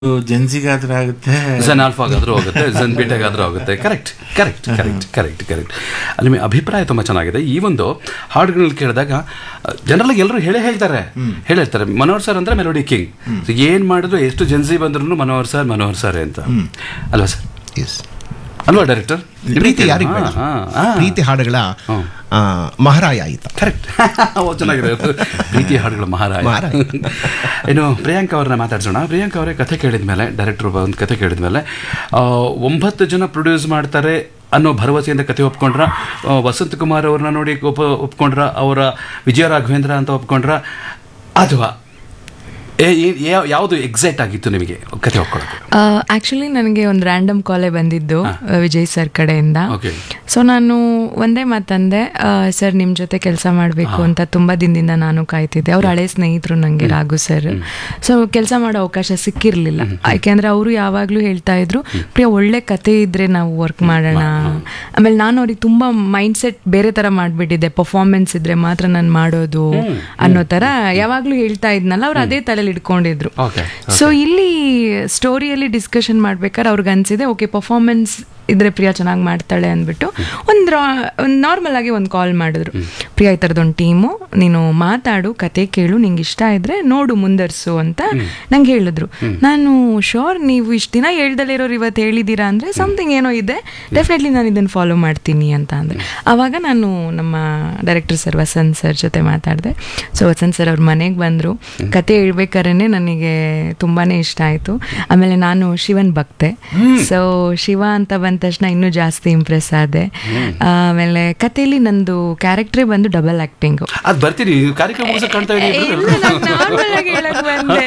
ಜೆನ್ಸಿಗಾದ್ರೆ ಆಗುತ್ತೆ ಝನ್ ಆಲ್ಫಾಗಾದ್ರೂ ಹೋಗುತ್ತೆ ಝನ್ ಬೀಟಾಗಾದ್ರೂ ಹೋಗುತ್ತೆ correct correct correct correct correct ನಿಮ್ಮ ಅಭಿಪ್ರಾಯ ತುಂಬ ಚೆನ್ನಾಗಿದೆ ಈ ಒಂದು ಹಾಡುಗಳನ್ನ ಕೇಳಿದಾಗ ಜನರಲ್ ಎಲ್ಲರೂ ಹೇಳೇ ಹೇಳ್ತಾರೆ ಹೇಳಿರ್ತಾರೆ ಮನೋಹರ್ ಸರ್ ಅಂದ್ರೆ ಮೆಲೋಡಿ ಕಿಂಗ್ ಏನ್ ಮಾಡಿದ್ರು ಎಷ್ಟು ಜನ್ಸಿ ಬಂದ್ರು ಮನೋಹರ್ ಸರ್ ಮನೋಹರ್ ಸರ್ ಅಂತ ಅಲ್ವಾ ಸರ್ ಎಸ್ ಅಲ್ವಾ ಡೈರೆಕ್ಟರ್ ಪ್ರೀತಿ ಯಾರಿಗೆ ಬೇಡ ಪ್ರೀತಿ ಹಾಡುಗಳ ಆ, ಮಹಾರಾಯ ಆಯಿತ ಕರೆಕ್ಟ್ ಚೆನ್ನಾಗಿದೆ ಅದು. ಪ್ರೀತಿ ಹಾಡುಗಳ ಮಹಾರಾಯ ಮಹಾರಾಯ. ಇನ್ನು ಪ್ರಿಯಾಂಕಾ ಅವ್ರನ್ನ ಮಾತಾಡ್ಸೋಣ ಪ್ರಿಯಾಂಕಾ ಅವರೇ ಕಥೆ ಕೇಳಿದ್ಮೇಲೆ ಡೈರೆಕ್ಟರ್ ಒಂದು ಕಥೆ ಕೇಳಿದ್ಮೇಲೆ ಆ, ಒಂಬತ್ತು ಜನ ಪ್ರೊಡ್ಯೂಸ್ ಮಾಡ್ತಾರೆ ಅನ್ನೋ ಭರವಸೆಯಿಂದ ಕತೆ ಒಪ್ಕೊಂಡ್ರ ಆ, ವಸಂತ್ ಕುಮಾರ್ ಅವ್ರನ್ನ ನೋಡಿ ಒಪ್ಪ ಒಪ್ಕೊಂಡ್ರ ಅವರ ವಿಜಯ ರಾಘವೇಂದ್ರ ಅಂತ ಒಪ್ಕೊಂಡ್ರ ಅಥವಾ ಏ- ಏ- ಯಾ- ಯಾವುದು ಎಕ್ಸೈಟ್ ಆಗಿತ್ತು ನಿಮಗೆ ಕತೆ ಒಪ್ಕೊಳ್ಳೋಕೆ ಆಕ್ಚುಲಿ ನನಗೆ ಒಂದು ರ್ಯಾಂಡಮ್ ಕಾಲೇ ಬಂದಿದ್ದು ಆ, ವಿಜಯ್ ಸರ್ ಕಡೆಯಿಂದ Okay. ಸೊ ನಾನು ಒಂದೇ ಮಾತಂದೆ ಸರ್ ನಿಮ್ಮ ಜೊತೆ ಕೆಲಸ ಮಾಡಬೇಕು ಅಂತ ತುಂಬ ದಿನದಿಂದ ನಾನು ಕಾಯ್ತಿದ್ದೆ ಅವ್ರ ಹಳೆ ಸ್ನೇಹಿತರು ನನಗೆ ರಾಘು ಸರ್ ಸೊ ಕೆಲಸ ಮಾಡೋ ಅವಕಾಶ ಸಿಕ್ಕಿರಲಿಲ್ಲ ಯಾಕೆಂದ್ರೆ ಅವರು ಯಾವಾಗಲೂ ಹೇಳ್ತಾ ಇದ್ರು ಪ್ರಿಯ ಒಳ್ಳೆ ಕತೆ ಇದ್ರೆ ನಾವು ವರ್ಕ್ ಮಾಡೋಣ ಆಮೇಲೆ ನಾನು ಅವ್ರಿಗೆ ತುಂಬ ಮೈಂಡ್ ಸೆಟ್ ಬೇರೆ ಥರ ಮಾಡಿಬಿಟ್ಟಿದ್ದೆ ಪರ್ಫಾರ್ಮೆನ್ಸ್ ಇದ್ರೆ ಮಾತ್ರ ನಾನು ಮಾಡೋದು ಅನ್ನೋ ಥರ ಯಾವಾಗಲೂ ಹೇಳ್ತಾ ಇದ್ನಲ್ಲ ಅವ್ರು ಅದೇ ತಲೆಯಲ್ಲಿ ಇಟ್ಕೊಂಡಿದ್ರು Okay, ಸೊ ಇಲ್ಲಿ ಸ್ಟೋರಿಯಲ್ಲಿ ಡಿಸ್ಕಷನ್ ಮಾಡ್ಬೇಕಾದ್ರೆ ಅವ್ರಿಗೆ ಅನ್ಸಿದೆ ಓಕೆ ಪರ್ಫಾರ್ಮೆನ್ಸ್ ಇದ್ರೆ ಪ್ರಿಯಾ ಚೆನ್ನಾಗಿ ಮಾಡ್ತಾಳೆ ಅಂದ್ಬಿಟ್ಟು ಒಂದು ಒಂದು ನಾರ್ಮಲ್ ಆಗಿ ಒಂದು ಕಾಲ್ ಮಾಡಿದ್ರು ಪ್ರಿಯಾ ಈ ಥರದೊಂದು ಟೀಮು ನೀನು ಮಾತಾಡು ಕತೆ ಕೇಳು ನಿಂಗೆ ಇಷ್ಟ ಇದ್ರೆ ನೋಡು ಮುಂದರ್ಸು ಅಂತ ನಂಗೆ ಹೇಳಿದ್ರು ನಾನು ಶೋರ್ ನೀವು ಇಷ್ಟು ದಿನ ಹೇಳ್ದಲೇ ಇರೋರು ಇವತ್ತು ಹೇಳಿದ್ದೀರಾ ಅಂದರೆ ಸಮಥಿಂಗ್ ಏನೋ ಇದೆ ಡೆಫಿನೆಟ್ಲಿ ನಾನು ಇದನ್ನು ಫಾಲೋ ಮಾಡ್ತೀನಿ ಅಂತ ಅಂದರೆ ಆವಾಗ ನಾನು ನಮ್ಮ ಡೈರೆಕ್ಟರ್ ಸರ್ ವಸಂತ್ ಸರ್ ಜೊತೆ ಮಾತಾಡಿದೆ ಸೊ ವಸಂತ್ ಸರ್ ಅವ್ರ ಮನೆಗೆ ಬಂದರು ಕತೆ ಹೇಳ್ಬೇಕಾದ್ರೆ ನನಗೆ ತುಂಬಾ ಇಷ್ಟ ಆಯಿತು ಆಮೇಲೆ ನಾನು ಶಿವನ್ ಭಕ್ತೆ ಸೊ ಶಿವ ಅಂತ ಬಂದ ತಕ್ಷಣ ಇನ್ನೂ ಜಾಸ್ತಿ ಇಂಪ್ರೆಸ್ ಆದೆ ಆಮೇಲೆ ಕಥೆಯಲ್ಲಿ ನಂದು ಕ್ಯಾರೆಕ್ಟ್ರೇ ಬಂದು ಡಬಲ್ ಆ್ಯಕ್ಟಿಂಗು ಅದು ಬರ್ತೀನಿ ಕಾರ್ಯಕ್ರಮ ಮುಗಿಸ ಕಾಣ್ತಾ ನಾರ್ಮಲ್ ಆಗಿ ಹೇಳಕ್ ಬಂದೆ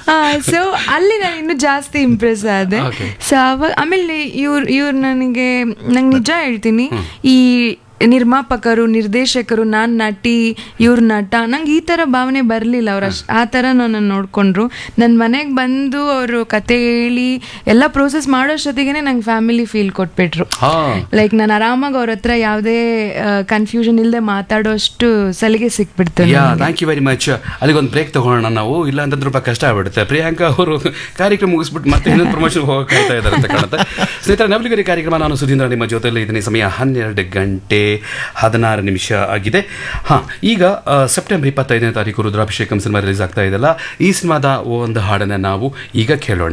ಸೊ ಅಲ್ಲಿ ನಾನು ಇನ್ನೂ ಜಾಸ್ತಿ ಇಂಪ್ರೆಸ್ ಆದೆ Okay. ಸೊ ಅವಾಗ ಆಮೇಲೆ ಇವ್ರು ಇವ್ರು ನನಗೆ ನಂಗೆ ನಿಜ ಹೇಳ್ತೀನಿ ಈ ನಿರ್ಮಾಪಕರು ನಿರ್ದೇಶಕರು ನಾನು ನಟಿ ಇವ್ರ ನಟ ನಂಗೆ ಈ ಥರ ಭಾವನೆ ಬರಲಿಲ್ಲ ಅವ್ರು ಅಷ್ಟು ಆ ಥರ ನನ್ನ ನೋಡಿಕೊಂಡ್ರು ನನ್ನ ಮನೆಗೆ ಬಂದು ಅವರು ಕತೆ ಹೇಳಿ ಎಲ್ಲ ಪ್ರೋಸೆಸ್ ಮಾಡೋಷ್ಟೊತ್ತಿಗೆ ನಂಗೆ ಫ್ಯಾಮಿಲಿ ಫೀಲ್ ಕೊಟ್ಬಿಟ್ರು ಹಾ ಲೈಕ್ ನಾನು ಆರಾಮಾಗಿ ಅವ್ರ ಹತ್ರ ಯಾವುದೇ ಕನ್ಫ್ಯೂಷನ್ ಇಲ್ಲದೆ ಮಾತಾಡೋಷ್ಟು ಸಲಿಗೆ ಸಿಕ್ಬಿಡ್ತು yeah thank you very much ಅಲ್ಲಿಗೊಂದು ಬ್ರೇಕ್ ತಗೊಳ್ಳೋಣ ನಾವು ಇಲ್ಲ ಅಂತಂದ್ರೆ ಸ್ವಲ್ಪ ಕಷ್ಟ ಆಗ್ಬಿಡುತ್ತೆ ಪ್ರಿಯಾಂಕಾ ಅವರು ಕಾರ್ಯಕ್ರಮ ಮುಗಿಸ್ಬಿಟ್ಟು ಮತ್ತೆ ಇನ್ನೊಂದು ಪ್ರಮೋಷನ್ ಹೋಗ್ತಾ ಇದ್ದಾರೆ ಅಂತ ಕಾಣುತ್ತೆ ಸ್ನೇಹಿತರೆ ನವಲಿಗರಿ ಕಾರ್ಯಕ್ರಮ ನಾನು ಸುಧೀಂದ್ರ ನಿಮ್ಮ ಜೊತೆಯಲ್ಲಿ ಇದನ್ನ ಸಮಯ ಹನ್ನೆರಡು ಗಂಟೆ ಹದಿನಾರು ನಿಮಿಷ ಆಗಿದೆ ಹಾಂ ಈಗ ಆ, ಸೆಪ್ಟೆಂಬರ್ ಇಪ್ಪತ್ತೈದನೇ ತಾರೀಕು ರುದ್ರಾಭಿಷೇಕಂ ಸಿನಿಮಾ ರಿಲೀಸ್ ಆಗ್ತಾ ಇದೆಯಲ್ಲ ಈ ಸಿನಿಮಾದ ಒಂದು ಹಾಡನ್ನು ನಾವು ಈಗ ಕೇಳೋಣ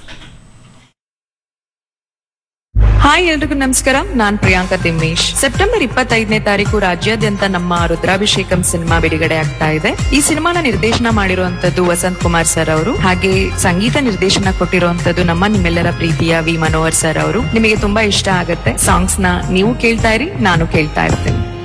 ಹಾಯ್ ಎಲ್ರಿಗೂ ನಮಸ್ಕಾರ ನಾನ್ ಪ್ರಿಯಾಂಕಾ ತಿಮ್ಮೇಶ್ ಸೆಪ್ಟೆಂಬರ್ ಇಪ್ಪತ್ತೈದನೇ ತಾರೀಕು ರಾಜ್ಯಾದ್ಯಂತ ನಮ್ಮ ರುದ್ರಾಭಿಷೇಕಂ ಸಿನಿಮಾ ಬಿಡುಗಡೆ ಆಗ್ತಾ ಇದೆ ಈ ಸಿನಿಮಾನ ನಿರ್ದೇಶನ ಮಾಡಿರುವಂತದ್ದು ವಸಂತ್ ಕುಮಾರ್ ಸರ್ ಅವರು ಹಾಗೆ ಸಂಗೀತ ನಿರ್ದೇಶನ ಕೊಟ್ಟಿರುವಂತದ್ದು ನಮ್ಮ ನಿಮ್ಮೆಲ್ಲರ ಪ್ರೀತಿಯ ವಿ ಮನೋಹರ್ ಸರ್ ಅವರು ನಿಮಗೆ ತುಂಬಾ ಇಷ್ಟ ಆಗತ್ತೆ ಸಾಂಗ್ಸ್ ನ ನೀವು ಕೇಳ್ತಾ ಇರಿ ನಾನು ಕೇಳ್ತಾ ಇರ್ತೀನಿ